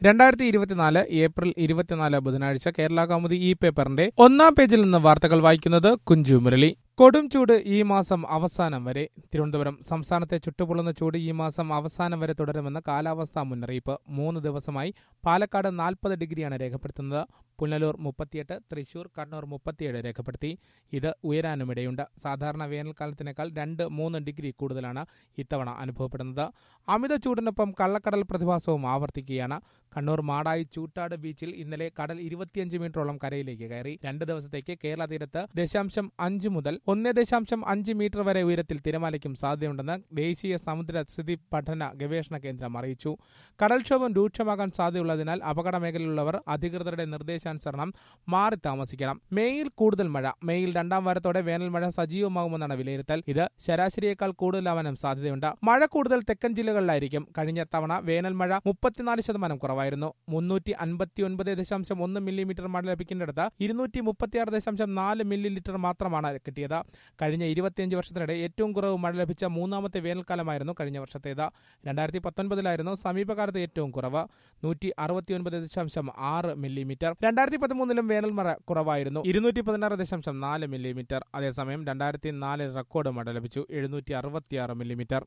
രണ്ടായിരത്തി ഇരുപത്തിനാല് ഏപ്രിൽ ഇരുപത്തിനാല് ബുധനാഴ്ച കേരള കൗമുദി ഈ പേപ്പറിന്റെ ഒന്നാം പേജിൽ നിന്ന് വാർത്തകൾ വായിക്കുന്നത് കുഞ്ചു മുരളി കൊടും ചൂട് ഈ മാസം അവസാനം വരെ തിരുവനന്തപുരം സംസ്ഥാനത്തെ ചുട്ടുപൊള്ളുന്ന ചൂട് ഈ മാസം അവസാനം വരെ തുടരുമെന്ന് കാലാവസ്ഥാ മുന്നറിയിപ്പ് മൂന്ന് ദിവസമായി പാലക്കാട് നാൽപ്പത് ഡിഗ്രിയാണ് രേഖപ്പെടുത്തുന്നത് പുനലൂർ മുപ്പത്തിയെട്ട് തൃശൂർ കണ്ണൂർ മുപ്പത്തിയേഴ് രേഖപ്പെടുത്തി ഇത് ഉയരാനുമിടയുണ്ട് സാധാരണ വേനൽക്കാലത്തിനേക്കാൾ രണ്ട് മൂന്ന് ഡിഗ്രി കൂടുതലാണ് ഇത്തവണ അനുഭവപ്പെടുന്നത് അമിത ചൂടിനൊപ്പം കള്ളക്കടൽ പ്രതിഭാസവും ആവർത്തിക്കുകയാണ് കണ്ണൂർ മാടായി ചൂട്ടാട് ബീച്ചിൽ ഇന്നലെ കടൽ ഇരുപത്തിയഞ്ച് മീറ്ററോളം കരയിലേക്ക് കയറി രണ്ട് ദിവസത്തേക്ക് കേരള തീരത്ത് ദശാംശം അഞ്ച് മുതൽ ഒന്ന് ദശാംശം അഞ്ച് മീറ്റർ വരെ ഉയരത്തിൽ തിരമാലയ്ക്കും സാധ്യതയുണ്ടെന്ന് ദേശീയ സമുദ്ര സ്ഥിതി പഠന ഗവേഷണ കേന്ദ്രം അറിയിച്ചു കടൽക്ഷോഭം രൂക്ഷമാകാൻ സാധ്യതയുള്ളതിനാൽ അപകട മേഖലയിലുള്ളവർ അധികൃതരുടെ നിർദ്ദേശാനുസരണം മാറി താമസിക്കണം മേയിൽ കൂടുതൽ മഴ മേയിൽ രണ്ടാം വാരത്തോടെ വേനൽ മഴ സജീവമാകുമെന്നാണ് വിലയിരുത്തൽ ഇത് ശരാശരിയേക്കാൾ കൂടുതലാവാനും സാധ്യതയുണ്ട് മഴ കൂടുതൽ തെക്കൻ ജില്ലകളിലായിരിക്കും കഴിഞ്ഞ തവണ വേനൽ മഴ മുപ്പത്തിനാല് ശതമാനം കുറവായിരുന്നു മുന്നൂറ്റി അൻപത്തിയൊൻപത് ദശാംശം ഒന്ന് മില്ലിമീറ്റർ മഴ ലഭിക്കേണ്ടിടത്ത് ഇരുന്നൂറ്റി മുപ്പത്തിയാറ് ദശാംശം നാല് മില്ലി ലിറ്റർ മാത്രമാണ് കിട്ടിയത് കഴിഞ്ഞ ഇരുപത്തിയഞ്ച് വർഷത്തിനിടെ ഏറ്റവും കുറവ് മഴ ലഭിച്ച മൂന്നാമത്തെ വേനൽക്കാലമായിരുന്നു കഴിഞ്ഞ വർഷത്തേത് രണ്ടായിരത്തി പത്തൊൻപതിലായിരുന്നു സമീപകാലത്ത് ഏറ്റവും കുറവ് നൂറ്റി അറുപത്തിയൊൻപത് ദശാംശം ആറ് മില്ലിമീറ്റർ രണ്ടായിരത്തി പതിമൂന്നിലും വേനൽ മഴ കുറവായിരുന്നു ഇരുന്നൂറ്റി പതിനാറ് ദശാംശം നാല് മില്ലിമീറ്റർ അതേസമയം രണ്ടായിരത്തി നാലിൽ റെക്കോർഡ് മഴ ലഭിച്ചു എഴുന്നൂറ്റി അറുപത്തിയാറ് മില്ലിമീറ്റർ